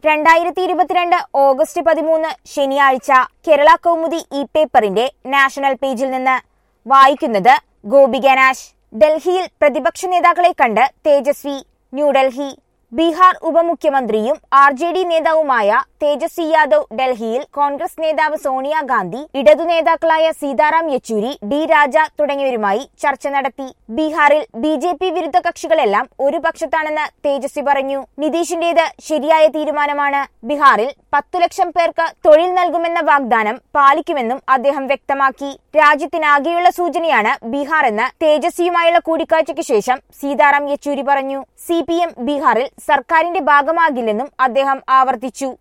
രണ്ടായിരത്തി ഇരുപത്തിരണ്ട് ഓഗസ്റ്റ് പതിമൂന്ന് ശനിയാഴ്ച കേരള കൗമുദി ഇ പേപ്പറിന്റെ നാഷണൽ പേജിൽ നിന്ന് വായിക്കുന്നത് ഗോപിക നാശ് ഡൽഹിയിൽ പ്രതിപക്ഷ നേതാക്കളെ കണ്ട് തേജസ്വി ന്യൂഡൽഹി ബീഹാർ ഉപമുഖ്യമന്ത്രിയും ആർ ജെ ഡി നേതാവുമായ തേജസ്വി യാദവ് ഡൽഹിയിൽ കോൺഗ്രസ് നേതാവ് സോണിയാഗാന്ധി ഇടതു നേതാക്കളായ സീതാറാം യെച്ചൂരി ഡി രാജ തുടങ്ങിയവരുമായി ചർച്ച നടത്തി ബീഹാറിൽ ബി ജെ പി വിരുദ്ധ കക്ഷികളെല്ലാം ഒരു പക്ഷത്താണെന്ന് തേജസ്വി പറഞ്ഞു നിതീഷിന്റേത് ശരിയായ തീരുമാനമാണ് ബീഹാറിൽ പത്തു ലക്ഷം പേർക്ക് തൊഴിൽ നൽകുമെന്ന വാഗ്ദാനം പാലിക്കുമെന്നും അദ്ദേഹം വ്യക്തമാക്കി രാജ്യത്തിനാകെയുള്ള സൂചനയാണ് ബീഹാർ എന്ന് തേജസ്വിയുമായുള്ള കൂടിക്കാഴ്ചയ്ക്ക് ശേഷം സീതാറാം യെച്ചൂരി പറഞ്ഞു സി ബീഹാറിൽ സർക്കാരിന്റെ ഭാഗമാകില്ലെന്നും അദ്ദേഹം ആവർത്തിച്ചു